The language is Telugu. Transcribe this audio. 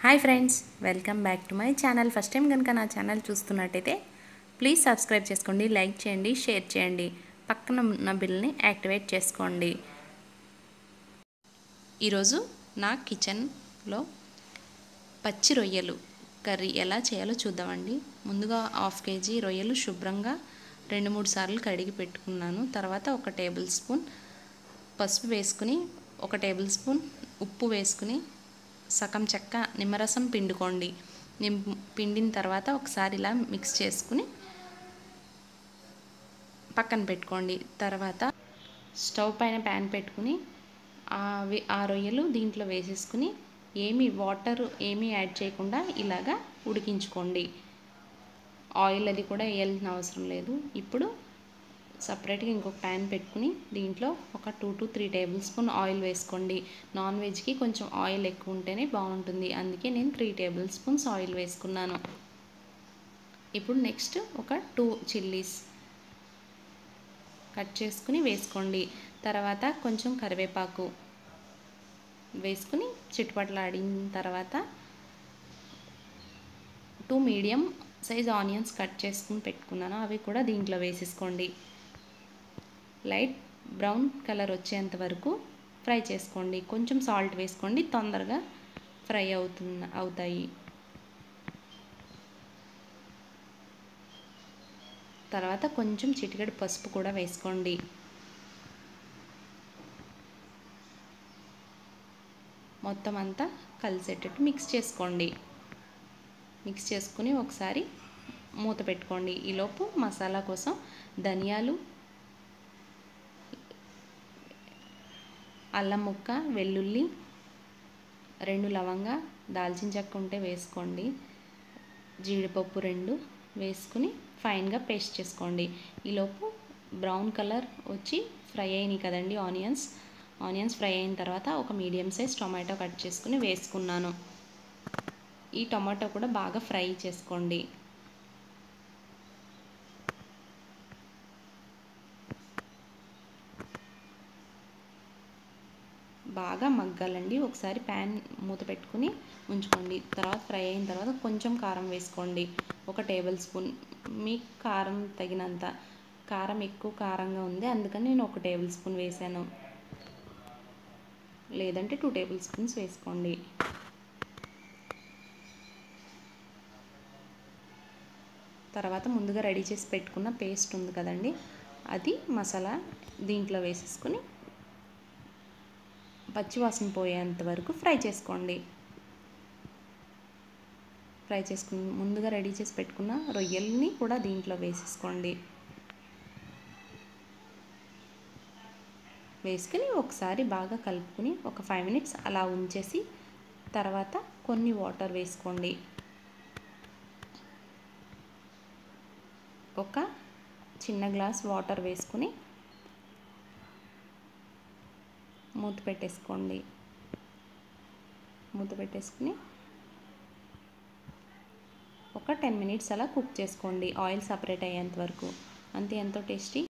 hi friends welcome back to my channel first time కనుక నా ఛానల్ చూస్తున్నట్టయితే ప్లీజ్ సబ్స్క్రైబ్ చేసుకోండి లైక్ చేయండి షేర్ చేయండి పక్కన ఉన్న బిల్ని యాక్టివేట్ చేసుకోండి ఈరోజు నా కిచెన్లో పచ్చి రొయ్యలు కర్రీ ఎలా చేయాలో చూద్దామండి ముందుగా హాఫ్ కేజీ రొయ్యలు శుభ్రంగా రెండు మూడు సార్లు కడిగి పెట్టుకున్నాను తర్వాత ఒక టేబుల్ స్పూన్ పసుపు వేసుకుని ఒక టేబుల్ స్పూన్ ఉప్పు వేసుకుని సగం చెక్క నిమ్మరసం పిండుకోండి నిమ్ పిండిన తర్వాత ఒకసారి ఇలా మిక్స్ చేసుకుని పక్కన పెట్టుకోండి తర్వాత స్టవ్ పైన ప్యాన్ పెట్టుకుని అవి ఆ రొయ్యలు దీంట్లో వేసేసుకుని ఏమి వాటర్ ఏమీ యాడ్ చేయకుండా ఇలాగా ఉడికించుకోండి ఆయిల్ అది కూడా వేయాల్సిన అవసరం లేదు ఇప్పుడు సపరేట్గా ఇంకొక ప్యాన్ పెట్టుకుని దీంట్లో ఒక two to three tablespoon oil వేసుకోండి నాన్ వెజ్కి కొంచెం ఆయిల్ ఎక్కువ ఉంటేనే బాగుంటుంది అందుకే నేను త్రీ టేబుల్ స్పూన్స్ ఆయిల్ వేసుకున్నాను ఇప్పుడు నెక్స్ట్ ఒక టూ చిల్లీస్ కట్ చేసుకుని వేసుకోండి తర్వాత కొంచెం కరివేపాకు వేసుకుని చిట్టుపట్లాడిన తర్వాత two medium size onions cut చేసుకుని పెట్టుకున్నాను అవి కూడా దీంట్లో వేసేసుకోండి లైట్ బ్రౌన్ కలర్ వచ్చేంత వరకు ఫ్రై చేసుకోండి కొంచెం సాల్ట్ వేసుకోండి తొందరగా ఫ్రై అవుతున్న అవుతాయి తర్వాత కొంచెం చిటికెడు పసుపు కూడా వేసుకోండి మొత్తం అంతా కలిసేటట్టు మిక్స్ చేసుకోండి మిక్స్ చేసుకుని ఒకసారి మూత పెట్టుకోండి ఈలోపు మసాలా కోసం ధనియాలు అల్లం ముక్క వెల్లుల్లి రెండు లవంగా దాల్చిన చెక్క ఉంటే వేసుకోండి జీడిపప్పు రెండు వేసుకుని ఫైన్గా పేస్ట్ చేసుకోండి ఈలోపు బ్రౌన్ కలర్ వచ్చి ఫ్రై అయినాయి కదండి ఆనియన్స్ ఆనియన్స్ ఫ్రై అయిన తర్వాత ఒక మీడియం సైజ్ టొమాటో కట్ చేసుకుని వేసుకున్నాను ఈ టొమాటో కూడా బాగా ఫ్రై చేసుకోండి బాగా మగ్గాలండి ఒకసారి ప్యాన్ మూత పెట్టుకుని ఉంచుకోండి తర్వాత ఫ్రై అయిన తర్వాత కొంచెం కారం వేసుకోండి ఒక టేబుల్ స్పూన్ మీ కారం తగినంత కారం ఎక్కువ కారంగా ఉంది అందుకని నేను ఒక టేబుల్ స్పూన్ వేసాను లేదంటే టూ టేబుల్ స్పూన్స్ వేసుకోండి తర్వాత ముందుగా రెడీ చేసి పెట్టుకున్న పేస్ట్ ఉంది కదండి అది మసాలా దీంట్లో వేసేసుకుని పచ్చివాసన పోయేంత వరకు ఫ్రై చేసుకోండి ఫ్రై చేసుకుని ముందుగా రెడీ చేసి పెట్టుకున్న రొయ్యల్ని కూడా దీంట్లో వేసేసుకోండి వేసుకుని ఒకసారి బాగా కలుపుకుని ఒక ఫైవ్ మినిట్స్ అలా ఉంచేసి తర్వాత కొన్ని వాటర్ వేసుకోండి ఒక చిన్న గ్లాస్ వాటర్ వేసుకుని మూత పెట్టేసుకోండి మూత పెట్టేసుకుని ఒక టెన్ మినిట్స్ అలా కుక్ చేసుకోండి ఆయిల్ సపరేట్ అయ్యేంత వరకు అంతే ఎంతో టేస్టీ